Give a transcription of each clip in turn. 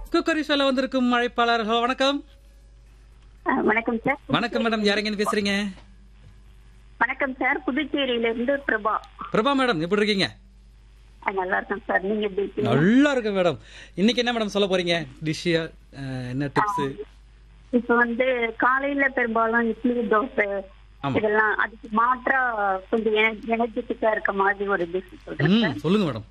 Cookery ஷோல வந்திருக்கும் அழைப்பாளர்கள் வணக்கம் ஆ, வணக்கம் சார் வணக்கம் மேடம் யாரெங்கன்னு பேசுறீங்க வணக்கம் சார் புதுச்சேரியில இருந்து பிரபா பிரபா மேடம் எப்படி இருக்கீங்க ஆ, நல்லா இருக்கேன் சார் நீங்க எப்படி இருக்கீங்க நல்லா இருக்கு மேடம் இன்னைக்கு என்ன மேடம் சொல்ல போறீங்க டிஷ் என்ன டிப்ஸ் இப்ப வந்து காலையில பெரும்பாலும் இட்லி தோசை ஆமா. இதெல்லாம் அதுக்கு மாற்றா கொஞ்சம் எனர்ஜெட்டிக்கா இருக்க மாதிரி ஒரு டிஷ் சொல்றேன் ம் சொல்லுங்க மேடம்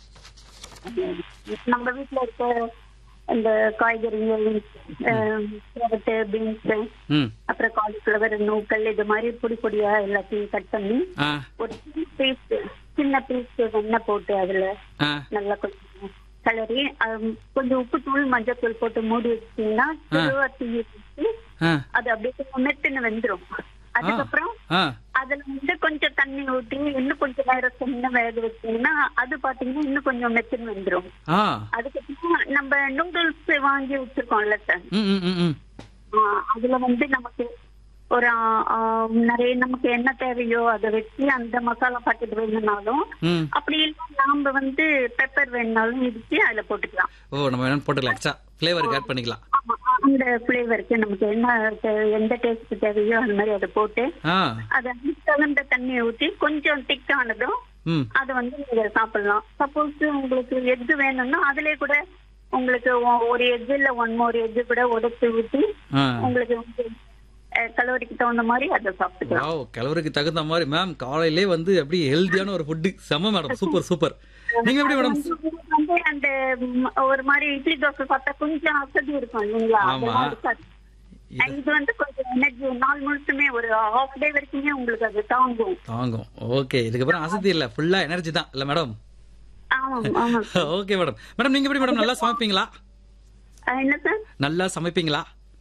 நம்ம வீட்ல இருக்க இந்த காய்கறிகள் கேரட்டு பீன்ஸ் ம் அப்புறம் காலிஃபிளவர் நூக்கல் இது மாதிரி பொடி பொடியா எல்லாத்தையும் கட் பண்ணி ஆ ஒரு சின்ன பீஸ் சின்ன பீஸ் வெண்ணெய் போட்டு அதுல ஆ நல்லா கொஞ்சம் கலரி அது கொஞ்சம் உப்பு தூள் மஞ்சள் தூள் போட்டு மூடி வச்சிட்டீங்கன்னா திருவா தீ வச்சு ஆ அது அப்படியே கொஞ்சம் மெத்துன்னு வெந்துரும் அதுக்கப்புறம் ஆ அதுல வந்து கொஞ்சம் தண்ணி ஊற்றி இன்னும் கொஞ்சம் நேரம் சின்ன வேக வச்சீங்கன்னா அது பாத்தீங்கன்னா இன்னும் கொஞ்சம் மெத்துன்னு வெந்துரும் ஆ அதுக்கப்புறம் நம்ம நூடுல்ஸ் வாங்கி வச்சிருக்கோம்ல சார் ம் ம் ம், ம் ஆஹ் அதுல வந்து நமக்கு ஒரு ஆ- ஆ, நிறைய நமக்கு என்ன தேவையோ அதை வச்சு அந்த மசாலா பாக்கெட் வேணும்னாலும் ம் அப்படி இல்லை நாம வந்து பெப்பர் வேணும்னாலும் இடிச்சு அதுல போட்டுக்கலாம் ஓ நம்ம வேணும் போட்டுக்கலாம் எக்ஸ்ட்ரா ஃப்ளேவருக்கு ஆட் பண்ணிக்கலாம் ஆமா, அந்த ஃபிளேவருக்கு நமக்கு என்ன தே- எந்த டேஸ்ட் தேவையோ அந்த மாதிரி அதை போட்டு ஆ அதை தகுந்த தண்ணியை ஊற்றி கொஞ்சம் திக் ஆனதும் ம் அதை வந்து நீங்க சாப்பிடலாம் சப்போஸ் உங்களுக்கு எக் வேணும்னா அதுலயே கூட உங்களுக்கு ஒ- ஒரு எக் இல்ல ஒன் மோர் எக் கூட உடைச்சு ஊற்றி ஆ உங்களுக்கு வந்து கலோரிக்கு தகுந்த மாதிரி அதை சாப்பிட்டுக்கலாம் வாவ் கலவருக்கு தகுந்த மாதிரி மேம் காலையிலே வந்து அப்படியே ஹெல்தியான ஒரு ஃபுட்டு செம்ம மேடம் சூப்பர் சூப்பர் நீங்க எப்படி மேடம் உங்களுக்கு வந்து அந்த ம், ஒரு மாதிரி இட்லி தோசை சாப்பிட்டா கொஞ்சம் அசதி இருக்கும் இல்லைங்களா ஆமா. அதெல்லாம் இருக்காது. இது வந்து கொஞ்சம் எனர்ஜி நாள் முழுசுமே ஒரு ஹாஃப் டே வரைக்குமே உங்களுக்கு அது தாங்கும் தாங்கும் ஓகே இதுக்கப்புறம் அசதி இல்ல ஃபுல்லா எனர்ஜி தான் இல்ல மேடம் ஆமா ஆமா ஓகே மேடம் மேடம் நீங்க எப்படி மேடம் நல்லா சமைப்பீங்களா அஹ் என்ன சார் நல்லா சமைப்பீங்களா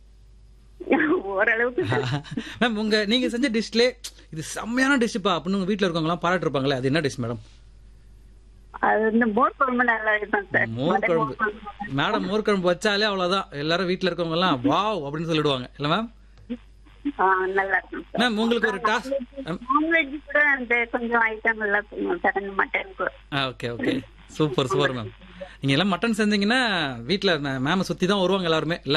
ஓரளவுக்கு மேம் உங்க நீங்க செஞ்ச டிஷ்லே இது செம்மையான டிஷ்ப்பா அப்படின்னு உங்க வீட்ல இருக்கவங்க எல்லாம் பாராட்டு இருப்பாங்களே அது என்ன டிஷ் மேடம் அது வந்து மோர் குழம்பு நல்லா இருக்கும் சார் மோர் குழம்பு மேடம் மோர் குழம்பு வச்சாலே அவ்வளவுதான் எல்லாரும் வீட்ல இருக்கவங்க எல்லாம் வாவ் அப்படின்னு சொல்லிடுவாங்க இல்ல மேம் ஆ, நல்லா இருக்கும் சார் மேம் உங்களுக்கு ஒரு டாஸ்க் நான்வெஜ் கூட அந்த கொஞ்சம் ஐட்டம் எல்லாம் செய்வோம் சார் அந்த மட்டனுக்கு okay okay super super ma'am நீங்க எல்லாம் மட்டன் செஞ்சீங்கன்னா வீட்ல மேம சுத்தி தான் வருவாங்க எல்லாருமே இல்ல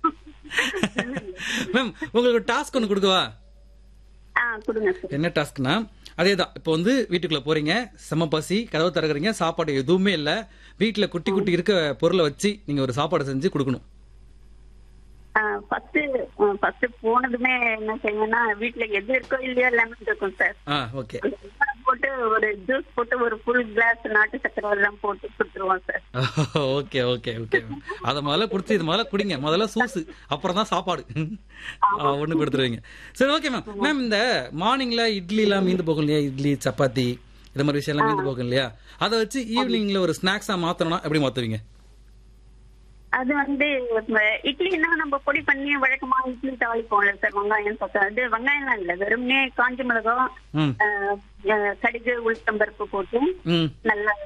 மேம் உங்களுக்கு ஒரு டாஸ்க் ஒன்று கொடுக்கவா ஆ கொடுங்க சார் என்ன டாஸ்க்னா அதே தான் இப்போ வந்து வீட்டுக்குள்ள போறீங்க செம பசி கதவு திறக்கறீங்க சாப்பாடு எதுவுமே இல்ல வீட்ல குட்டி குட்டி இருக்க பொருளை வச்சு நீங்க ஒரு சாப்பாடு செஞ்சு கொடுக்கணும் ஃபர்ஸ்ட் ஃபர்ஸ்ட் போனதுமே என்ன செய்வேன்னா வீட்ல எது இருக்கோ இல்லையோ லெமன் இருக்கும் சார் ஆ ஓகே லெமன் போட்டு ஒரு ஜூஸ் போட்டு ஒரு ஃபுல் கிளாஸ் நாட்டு சக்கரை எல்லாம் போட்டு கொடுத்துருவோம் சார் ஓகே ஓகே ஓகே அத முதல்ல குடிச்சு இது முதல்ல குடிங்க முதல்ல சூஸ் அப்புறம் தான் சாப்பாடு ஒண்ணு கொடுத்துருவீங்க சரி ஓகே மேம் மேம் இந்த மார்னிங்ல இட்லி எல்லாம் மீந்து போகும் இல்லையா இட்லி சப்பாத்தி இது மாதிரி விஷயம் எல்லாம் மீந்து போகும் இல்லையா அதை வச்சு ஈவினிங்ல ஒரு ஸ்நாக்ஸா மாத்தணும்னா எப்படி மாத்துவீங்க அது வந்து ம, இட்லின்னா நம்ம பொடி பண்ணி வழக்கமா இட்லி தாளிப்போம்ல சார் வெங்காயம் பக்கம் அது வெங்காயம்லாம் இல்ல வெறுமனே காஞ்சி மிளகாய் ம் ஆஹ், ஆஹ், கடுகு உளுத்தம்பருப்பு போட்டு ம் நல்லா